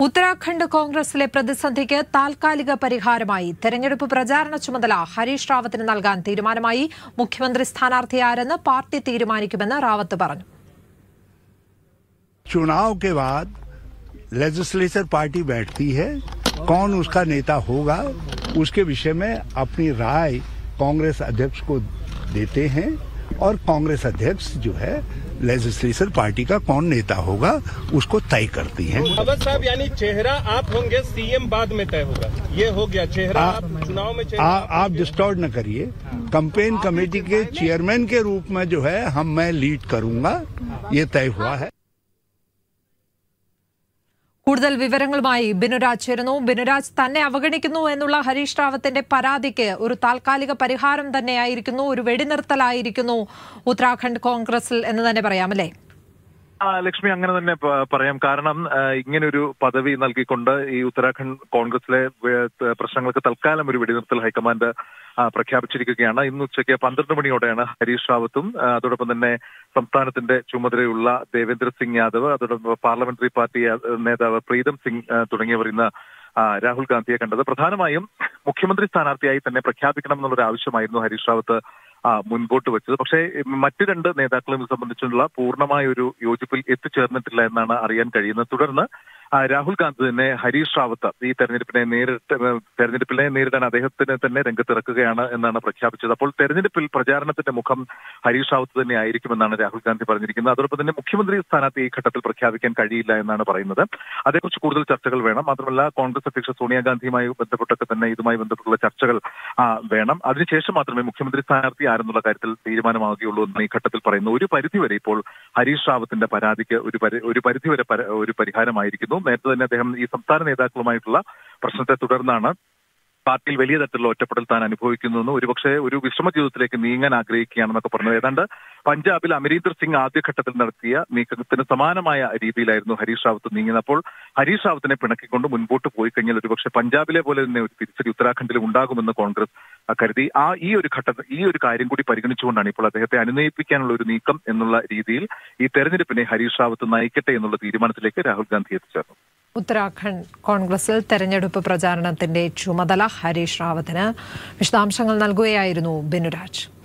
ഉത്തരാഖണ്ഡ് കോൺഗ്രസിലെ പ്രതിസന്ധിക്ക് താൽക്കാലിക പരിഹാരമായി തെരഞ്ഞെടുപ്പ് പ്രചാരണ ചുമതല ഹരീഷ് റാവത്തിന് നൽകാൻ തീരുമാനമായി മുഖ്യമന്ത്രി സ്ഥാനാർത്ഥി ആരെന്ന് പാർട്ടി തീരുമാനിക്കുമെന്ന് റാവത്ത് പറഞ്ഞു चुनाव के बाद लेजिस्लेचर पार्टी बैठती है कौन उसका नेता होगा उसके विषय में अपनी राय कांग्रेस अध्यक्ष को देते हैं और कांग्रेस अध्यक्ष जो है लेजिस्लेचर पार्टी का कौन नेता होगा उसको तय करती हैं अवध साहब यानी चेहरा आप होंगे सीएम बाद में तय होगा ये हो गया चेहरा आ- आप चुनाव में चेहरा आ, आप डिस्टर्ब न करिए कंपेन कमेटी के चेयरमैन के रूप में जो है हम मैं लीड करूंगा ये तय हुआ है കൂടുതൽ വിവരങ്ങളുമായി ബിനുരാജ് ചേരുന്നു ബിനുരാജ് തന്നെ അവഗണിക്കുന്നു എന്നുള്ള ഹരീഷ് റാവത്തിന്റെ പരാതിക്ക് ഒരു താൽക്കാലിക പരിഹാരം തന്നെയായിരിക്കുന്നു ഒരു വെടിനിർത്തലായിരിക്കുന്നു ഉത്തരാഖണ്ഡ് കോൺഗ്രസിൽ എന്ന് തന്നെ പറയാമല്ലേ ആ, ലക്ഷ്മി അങ്ങനെ തന്നെ പ- പറയാം കാരണം ആ, ഇങ്ങനൊരു പദവി നൽകിക്കൊണ്ട് ഈ ഉത്തരാഖണ്ഡ് കോൺഗ്രസിലെ വേ- ത- പ്രശ്നങ്ങൾക്ക് തൽക്കാലം ഒരു വെടിനിർത്തൽ ഹൈക്കമാൻഡ് ആ, പ്രഖ്യാപിച്ചിരിക്കുകയാണ് ഇന്ന് ഉച്ചയ്ക്ക് പന്ത്രണ്ട് മണിയോടെയാണ് ഹരീഷ് റാവത്തും ആ, അതോടൊപ്പം തന്നെ സംസ്ഥാനത്തിന്റെ ചുമതലയുള്ള ദേവേന്ദ്ര സിംഗ് യാദവ് അതോടൊപ്പം പാർലമെന്ററി പാർട്ടി ആ, നേതാവ് പ്രീതം സിംഗ് ആ, തുടങ്ങിയവർ ഇന്ന് ആ, രാഹുൽ ഗാന്ധിയെ കണ്ടത് പ്രധാനമായും മുഖ്യമന്ത്രി സ്ഥാനാർത്ഥിയായി തന്നെ പ്രഖ്യാപിക്കണം എന്നുള്ളൊരു ആവശ്യമായിരുന്നു ഹരീഷ് റാവത്ത് ആ, മുൻപോട്ട് വെച്ചത് പക്ഷേ മറ്റു രണ്ട് നേതാക്കളും ഇത് സംബന്ധിച്ചുള്ള പൂർണ്ണമായ ഒരു യോജിപ്പിൽ എത്തിച്ചേർന്നിട്ടില്ല എന്നാണ് അറിയാൻ കഴിയുന്നത് തുടർന്ന് ആ, രാഹുൽ ഗാന്ധി തന്നെ ഹരീഷ് റാവത്ത് ഈ തെരഞ്ഞെടുപ്പിനെ നേരിട്ട് ഏഹ്, തെരഞ്ഞെടുപ്പിനെ നേരിടാൻ അദ്ദേഹത്തിന് തന്നെ രംഗത്തിറക്കുകയാണ് എന്നാണ് പ്രഖ്യാപിച്ചത് അപ്പോൾ തെരഞ്ഞെടുപ്പിൽ പ്രചാരണത്തിന്റെ മുഖം ഹരീഷ് റാവത്ത് തന്നെ ആയിരിക്കുമെന്നാണ് രാഹുൽ ഗാന്ധി പറഞ്ഞിരിക്കുന്നത് അതോടൊപ്പം തന്നെ മുഖ്യമന്ത്രി സ്ഥാനാർത്ഥി ഈ ഘട്ടത്തിൽ പ്രഖ്യാപിക്കാൻ കഴിയില്ല എന്നാണ് പറയുന്നത് അതേക്കുറിച്ച് കൂടുതൽ ചർച്ചകൾ വേണം മാത്രമല്ല കോൺഗ്രസ് അധ്യക്ഷ സോണിയാഗാന്ധിയുമായി ബന്ധപ്പെട്ടൊക്കെ തന്നെ ഇതുമായി ബന്ധപ്പെട്ടുള്ള ചർച്ചകൾ ആ, വേണം അതിനുശേഷം മാത്രമേ മുഖ്യമന്ത്രി സ്ഥാനാർത്ഥി ആരെന്നുള്ള കാര്യത്തിൽ തീരുമാനമാവുകയുള്ളൂ എന്ന് ഈ ഘട്ടത്തിൽ പറയുന്നു ഒരു പരിധിവരെ ഇപ്പോൾ ഹരീഷ് റാവത്തിന്റെ പരാതിക്ക് ഒരു പരി- ഒരു പരിധിവരെ പര- ഒരു പരിഹാരമായിരിക്കുന്നു നേരത്തെ തന്നെ അദ്ദേഹം ഈ സംസ്ഥാന നേതാക്കളുമായിട്ടുള്ള പ്രശ്നത്തെ തുടർന്നാണ് പാർട്ടിയിൽ വലിയ തരത്തിലുള്ള ഒറ്റപ്പെടൽ താൻ അനുഭവിക്കുന്നു ഒരുപക്ഷെ ഒരു വിശ്രമ ജീവിതത്തിലേക്ക് നീങ്ങാൻ ആഗ്രഹിക്കുകയാണെന്നൊക്കെ പറഞ്ഞു ഏതാണ്ട് പഞ്ചാബിൽ അമരീന്ദർ സിംഗ് ആദ്യഘട്ടത്തിൽ നടത്തിയ നീക്കത്തിന് സമാനമായ രീതിയിലായിരുന്നു ഹരീഷ് റാവത്ത് നീങ്ങിയത് അപ്പോൾ ഹരീഷ് റാവത്തിനെ പിണക്കിക്കൊണ്ട് മുൻപോട്ട് പോയി കഴിഞ്ഞാൽ ഒരുപക്ഷെ പഞ്ചാബിലെ പോലെ തന്നെ ഒരു തിരിച്ചടി ഉത്തരാഖണ്ഡിലും ഉണ്ടാകുമെന്ന് കോൺഗ്രസ് ആ, കരുതി ആ ഈ ഒരു ഘട്ടത്തിൽ ഈ ഒരു കാര്യം കൂടി പരിഗണിച്ചുകൊണ്ടാണ് ഇപ്പോൾ അദ്ദേഹത്തെ അനുനയിപ്പിക്കാനുള്ള ഒരു നീക്കം എന്നുള്ള രീതിയിൽ ഈ തെരഞ്ഞെടുപ്പിനെ ഹരീഷ് റാവത്ത് നയിക്കട്ടെ എന്നുള്ള തീരുമാനത്തിലേക്ക് രാഹുൽ ഗാന്ധി എത്തിച്ചേർന്നു ഉത്തരാഖണ്ഡ് കോൺഗ്രസിൽ തെരഞ്ഞെടുപ്പ് പ്രചാരണത്തിന്റെ ചുമതല ഹരീഷ് റാവത്തിന് വിശദാംശങ്ങൾ നൽകുകയായിരുന്നു ബിനുരാജ്